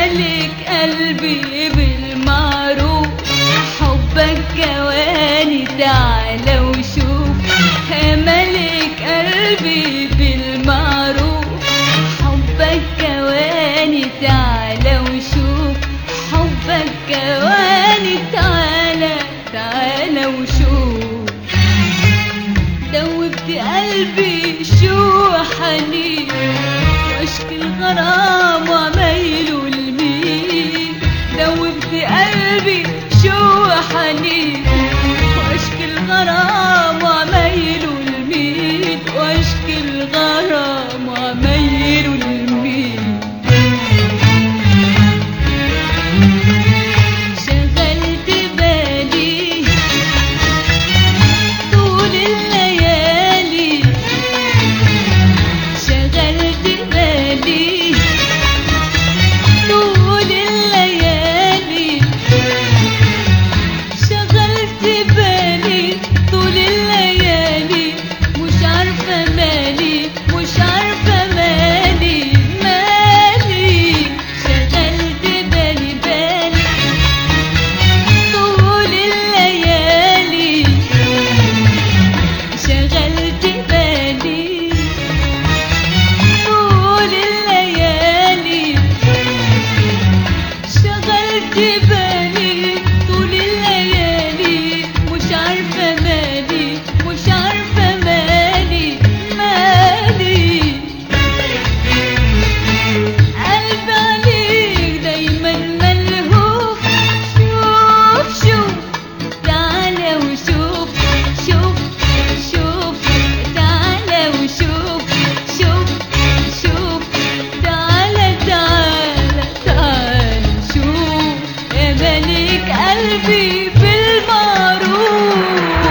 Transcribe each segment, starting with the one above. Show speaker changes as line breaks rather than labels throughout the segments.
ملك قلبي بالمعروف حبك جواني تعالى وشوف يا ملك قلبي بالمعروف حبك جواني تعالى وشوف حبك جواني تعالى تعالى وشوف دوبت قلبي شو حنين واشكي الغرام وعمايله لمين دوبت قلبي شو حنين واشكي الغرام وعمايله لمين واشكي الغرام وعمايله لمين شغلت بالي طول الليالي شغلت بالي طول الليالي شغلت بالي طول الليالي مش عارفة مالي مش عارفة مالي مالي شغلت بالي بالي طول الليالي شغلت بالي طول الليالي شغلت بالي طول الليالي مش عارفة مالي مش عارفة مالي مالي قلبي عليك دايما ملهوف شوف شوف تعالى وشوف شوف شوف تعالى وشوف شوف شوف تعالى تعالى تعالى شوف يا ملك قلبي بالمعروف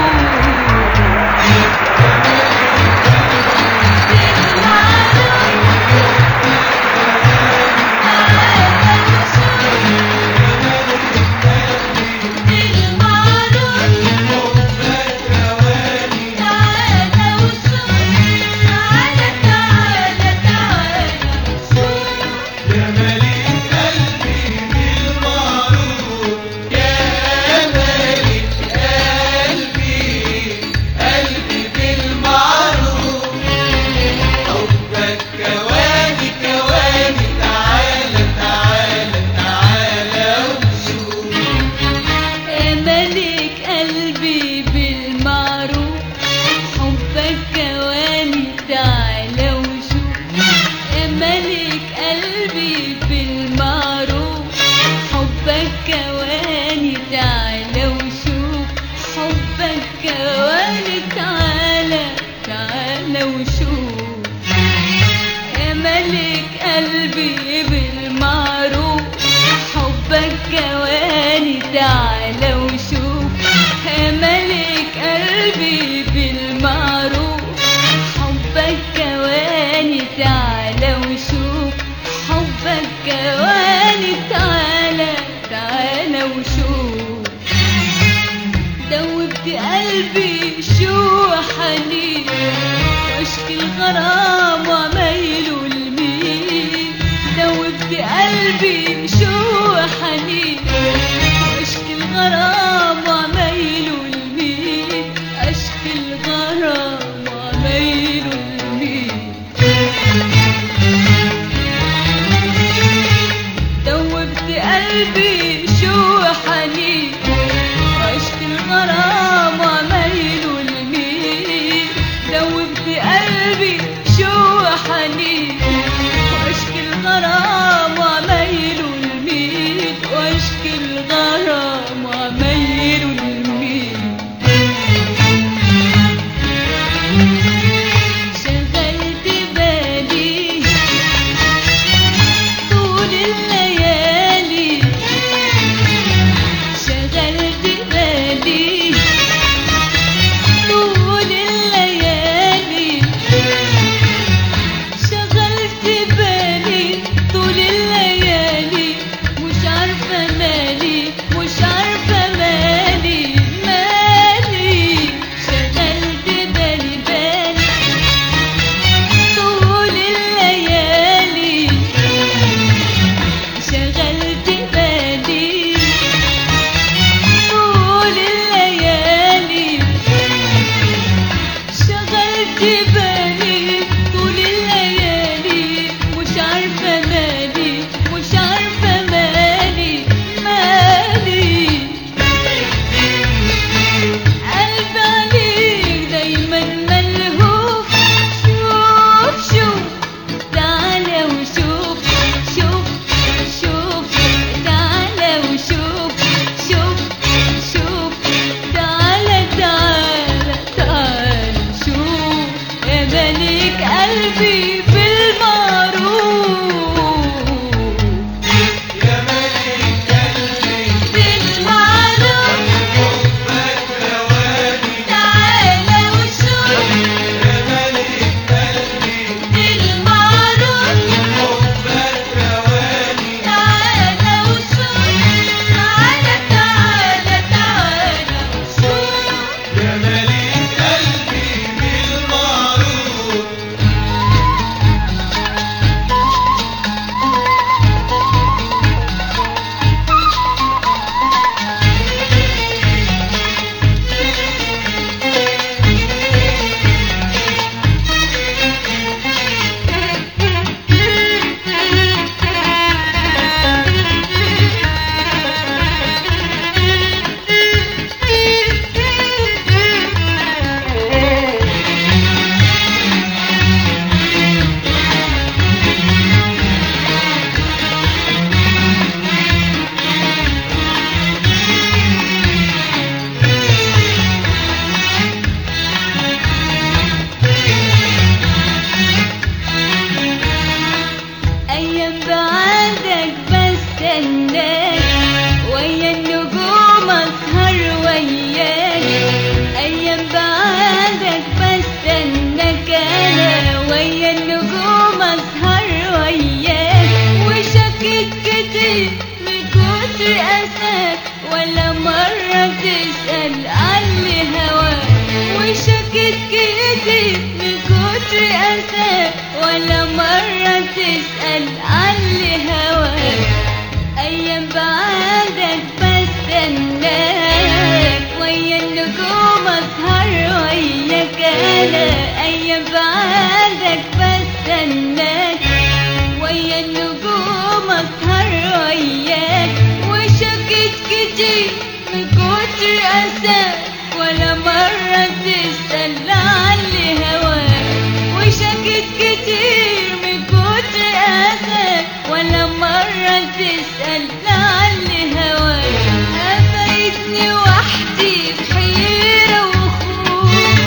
يا ملك قلبي بالمعروف يا ملك قلبي قلبي بالمعروف حبك كواني كواني تعالى تعالى تعالى وشوف
يا ملك قلبي بالمعروف حبك جواني تعالى وشوف يا ملك قلبي بالمعروف حبك جواني تعالى وشوف حبك جواني تعالى تعالى وشوف يا ملك قلبي بالمعروف حبك جواني تعالى وشوف يا ملك قلبي بالمعروف حبك جواني تعالى وشوف حبك جواني تعالى تعالى وشوف دوبت قلبي شو حنين واشكي الغرام وعمايله لمين دوبت قلبي شو حنين واشكي الغرام وعمايله لمين اشكي الغرام وعمايله لمين دوبت قلبي شو حنين واشكي الغرام وعمايله لمين دوبت قلبي شو حنين واشكي الغرام وعمايله لمين واشكي الغرام وعمايله كتير من كتر أساك ولا مرة تسأل عن اللي هواك وشكيت كتير من كتر أساك ولا مرة تسأل عن اللي هواك أيام بعدك بستناك ويا النجوم أسهر وياك أنا أيام بعدك بستناك ويا النجوم أسهر وياك وشكيت كتير من كتر أساك ولا مرة تسأل عن اللي هواك وشكيت كتير من كتر أساك ولا مرة تسأل عن اللي هواك أفايتني وحدي بحيرة وخوف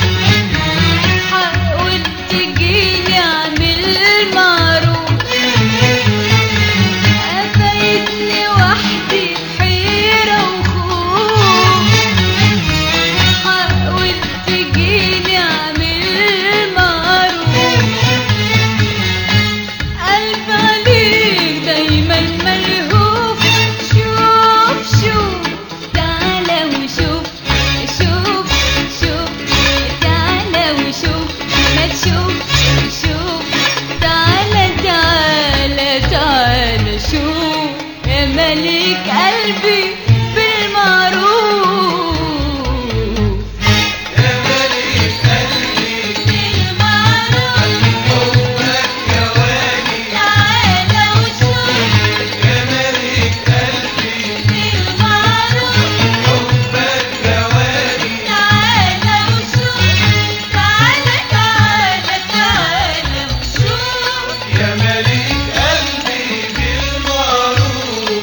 حاول تجيني اعمل معروف أفايتني وحدي بحيرة وخوف حاول تجيني اعمل معروف قلب عليك دايما ملهوف شوف شوف تعالى وشوف شوف شوف تعالى وشوف ما تشوف شوف تعالى تعالى تعالى شوف يا ملك قلبي بالمعروف
يا ملك قلبي
بالمعروف
حبك جواني
تعالى وشوف
يا ملك قلبي
بالمعروف
حبك جواني
تعالى وشوف تعالى تعالى تعالى وشوف
يا ملك قلبي بالمعروف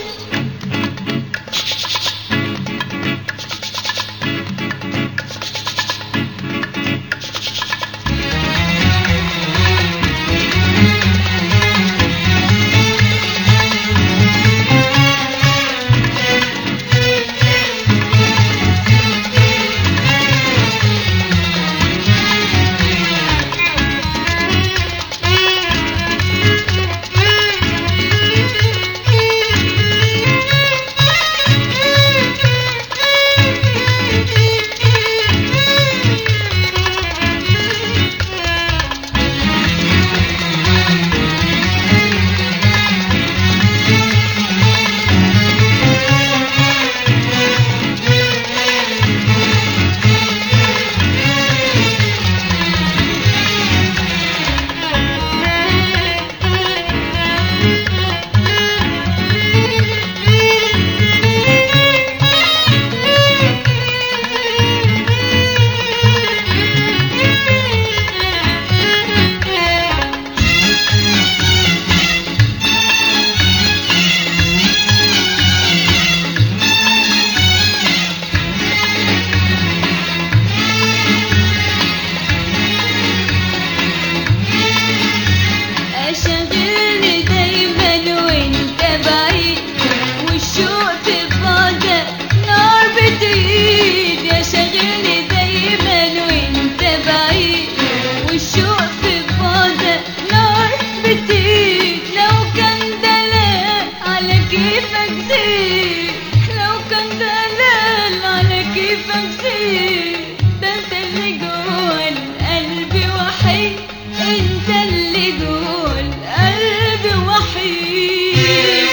أشغلني دايما وانت بعيد والشوق في بعدك نار بتقيد أشغلني دايما وانت بعيد والشوق في بعدك نار بتقيد لو كان دلال على كيفك زيد لو كان دلال على كيفك زيد ده انت اللي جوه القلب وحيد انت اللي جوه القلب وحيد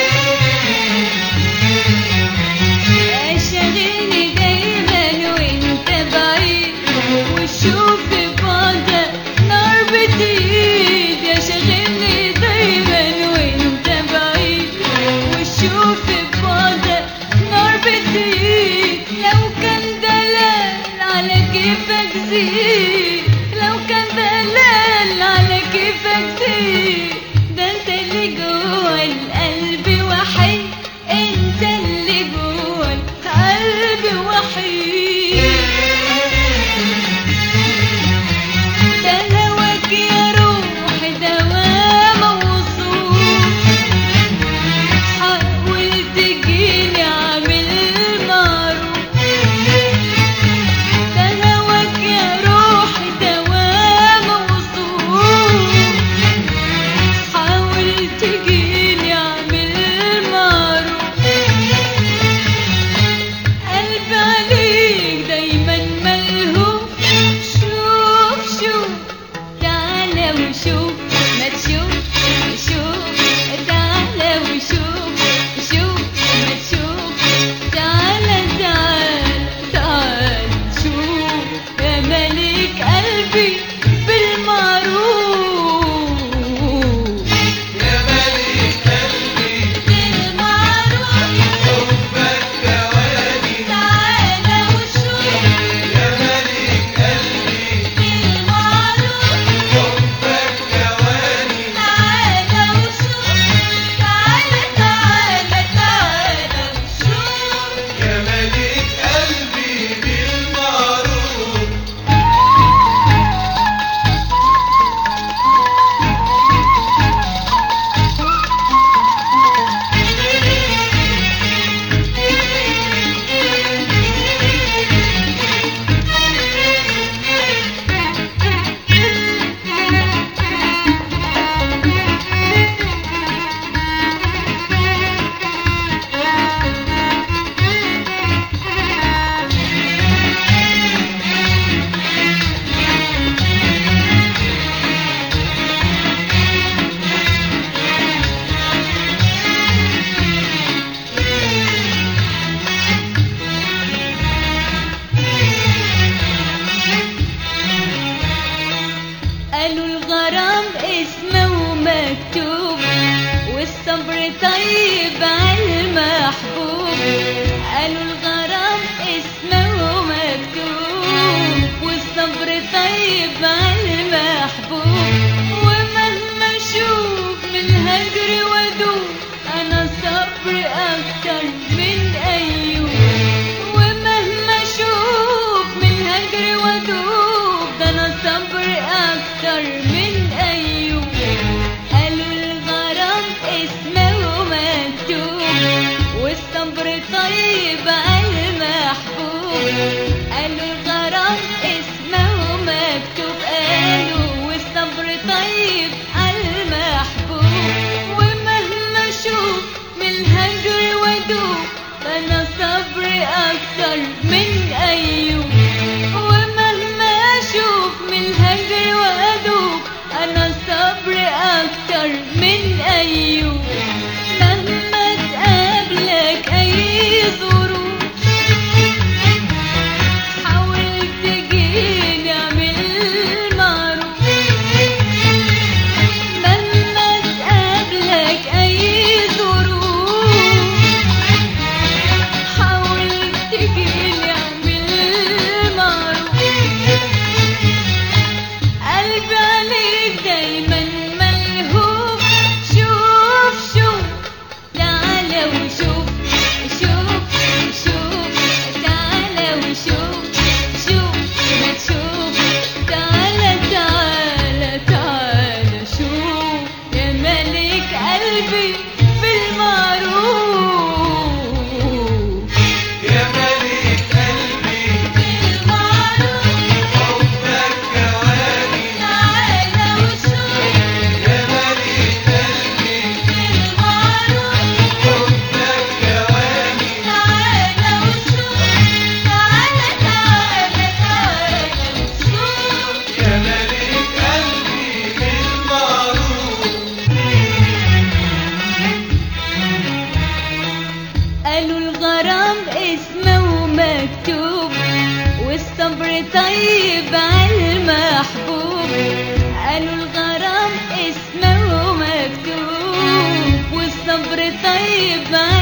شاغلني دايما وانت بعيد وشوف بعدك نار بتقيد يا شاغلني دايما وانت بعيد وشوف بعدك طيب عالمحبوب قالوا الغرام اسمه مكتوب والصبر طيب عالمحبوب ومهما اشوف من الهجر وادوب انا صبر اكتر من ايوب ومهما اشوف من الهجر وادوب ده انا صبر اكتر من ايوب قالوا الغرام اسمه مكتوب والصبر طيب عالمحبوب قالوا الغرام اسمه مكتوب قالوا والصبر طيب عالمحبوب ومهما اشوف من الهجر وادوب فانا صبري اكتر من ايوب ومهما اشوف من الهجر وادوب انا صبري اكتر من ايوب مهما تقابلك اي ظروف حاول تجيني اعمل معروف مهما تقابلك اي ظروف حاول تجيني اعمل معروف قلبي عليك دايما ملهوف شوف شوف تعالى وشوف شوف شوف تعالى وشوف شوف ما تشوف تعالى تعالى تعالى شوف يا ملك قلبي بالمعروف
يا ملك قلبي
بالمعروف
حبك جواني
تعالى وشوف
يا ملك قلبي
بالمعروف
حبك جواني
تعالى وشوف تعالى تعالى تعالى وشوف
يا ملك قلبي بالمعروف
قالوا الغرام اسمه مكتوب والصبر طيب عالمحبوب قالوا الغرام اسمه مكتوب والصبر طيب